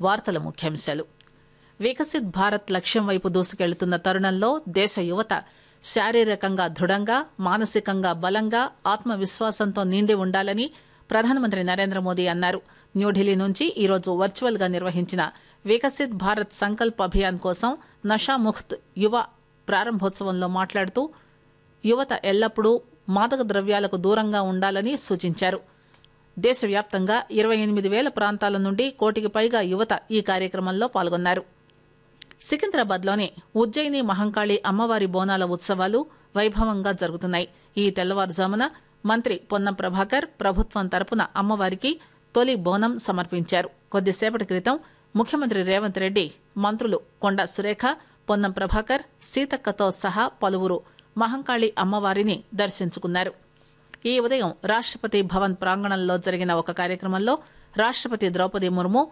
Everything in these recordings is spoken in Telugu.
వార్తల ముఖ్యాంశాలు వికసిత్ భారత్ లక్ష్యం వైపు దూసుకెళ్తున్న తరుణంలో దేశ యువత శారీరకంగా దృఢంగా మానసికంగా బలంగా ఆత్మవిశ్వాసంతో నిండి ఉండాలని ప్రధానమంత్రి నరేంద్ర మోదీ అన్నారు న్యూఢిల్లీ నుంచి ఈరోజు వర్చువల్ గా నిర్వహించిన వికసిత్ భారత్ సంకల్ప్ అభియాన్ కోసం నషాముక్త్ యువ ప్రారంభోత్సవంలో మాట్లాడుతూ యువత ఎల్లప్పుడూ మాదక ద్రవ్యాలకు దూరంగా ఉండాలని సూచించారు దేశవ్యాప్తంగా ఇరవై ఎనిమిది వేల ప్రాంతాల నుండి కోటికి పైగా యువత ఈ కార్యక్రమంలో పాల్గొన్నారు సికింద్రాబాద్లోని ఉజ్జయిని మహంకాళి అమ్మవారి బోనాల ఉత్సవాలు వైభవంగా జరుగుతున్నాయి ఈ తెల్లవారుజామున మంత్రి పొన్నం ప్రభాకర్ ప్రభుత్వం తరపున అమ్మవారికి తొలి బోనం సమర్పించారు కొద్దిసేపటి క్రితం ముఖ్యమంత్రి రేవంత్ రెడ్డి మంత్రులు కొండ సురేఖ పొన్నం ప్రభాకర్ సీతక్కతో సహా పలువురు మహంకాళి అమ్మవారిని దర్శించుకున్నారు ఈ ఉదయం రాష్టపతి భవన్ ప్రాంగణంలో జరిగిన ఒక కార్యక్రమంలో రాష్టపతి ద్రౌపది ముర్ము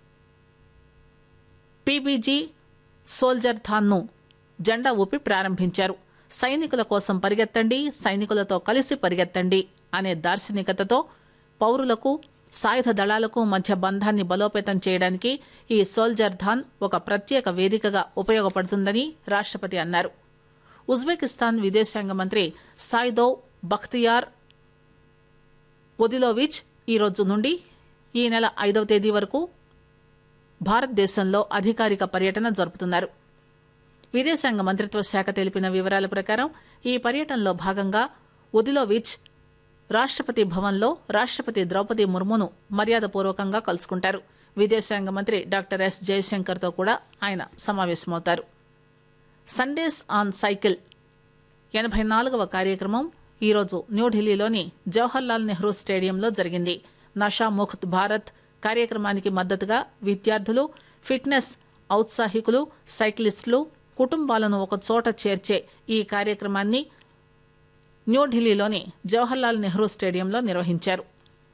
పీబీజీ సోల్జర్ థాన్ను జెండా ఊపి ప్రారంభించారు సైనికుల కోసం పరిగెత్తండి సైనికులతో కలిసి పరిగెత్తండి అనే దార్శనికతతో పౌరులకు సాయుధ దళాలకు మధ్య బంధాన్ని బలోపేతం చేయడానికి ఈ సోల్జర్ థాన్ ఒక ప్రత్యేక వేదికగా ఉపయోగపడుతుందని రాష్టపతి అన్నారు ఉజ్బెకిస్తాన్ విదేశాంగ మంత్రి సాయిదోవ్ బఖ్తియార్ ఒదిలోవిచ్ ఈ రోజు నుండి ఈ నెల ఐదవ తేదీ వరకు భారతదేశంలో అధికారిక పర్యటన జరుపుతున్నారు విదేశాంగ మంత్రిత్వ శాఖ తెలిపిన వివరాల ప్రకారం ఈ పర్యటనలో భాగంగా ఒదిలోవిచ్ రాష్టపతి భవన్లో రాష్టపతి ద్రౌపది ముర్మును మర్యాదపూర్వకంగా కలుసుకుంటారు విదేశాంగ మంత్రి డాక్టర్ ఎస్ జయశంకర్తో కూడా ఆయన సమావేశమవుతారు సండేస్ ఆన్ సైకిల్ ఎనభై నాలుగవ కార్యక్రమం ఈరోజు న్యూఢిల్లీలోని జవహర్లాల్ నెహ్రూ స్టేడియంలో జరిగింది నషా ముక్త్ భారత్ కార్యక్రమానికి మద్దతుగా విద్యార్థులు ఫిట్నెస్ ఔత్సాహికులు సైక్లిస్టులు కుటుంబాలను ఒక చోట చేర్చే ఈ కార్యక్రమాన్ని న్యూఢిల్లీలోని జవహర్లాల్ నెహ్రూ స్టేడియంలో నిర్వహించారు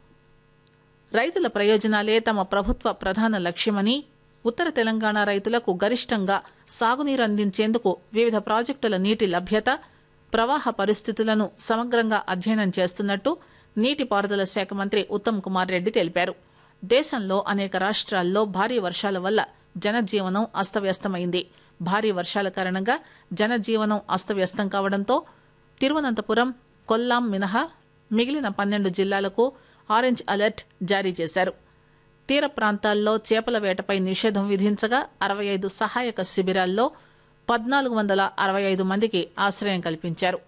రైతుల ప్రయోజనాలే తమ ప్రభుత్వ ప్రధాన లక్ష్యమని ఉత్తర తెలంగాణ రైతులకు గరిష్టంగా సాగునీరు అందించేందుకు వివిధ ప్రాజెక్టుల నీటి లభ్యత ప్రవాహ పరిస్థితులను సమగ్రంగా అధ్యయనం చేస్తున్నట్టు నీటిపారుదల శాఖ మంత్రి ఉత్తమ్ కుమార్ రెడ్డి తెలిపారు దేశంలో అనేక రాష్ట్రాల్లో భారీ వర్షాల వల్ల జనజీవనం అస్తవ్యస్తమైంది భారీ వర్షాల కారణంగా జనజీవనం అస్తవ్యస్తం కావడంతో తిరువనంతపురం కొల్లాం మినహా మిగిలిన పన్నెండు జిల్లాలకు ఆరెంజ్ అలర్ట్ జారీ చేశారు తీర ప్రాంతాల్లో చేపల వేటపై నిషేధం విధించగా అరవై ఐదు సహాయక శిబిరాల్లో పద్నాలుగు వందల అరవై ఐదు మందికి ఆశ్రయం కల్పించారు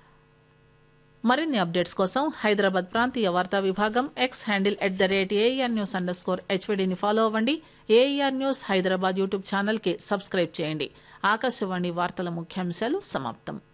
మరిన్ని అప్డేట్స్ కోసం హైదరాబాద్ ప్రాంతీయ వార్తా విభాగం X handle at the rate AIR news underscore హెచ్వీడీని ఫాలో అవ్వండి ఏఆర్ న్యూస్ హైదరాబాద్ యూట్యూబ్ ఛానల్కి సబ్స్క్రైబ్ చేయండి ఆకాశవాణి వార్తల ముఖ్యాంశాలు సమాప్తం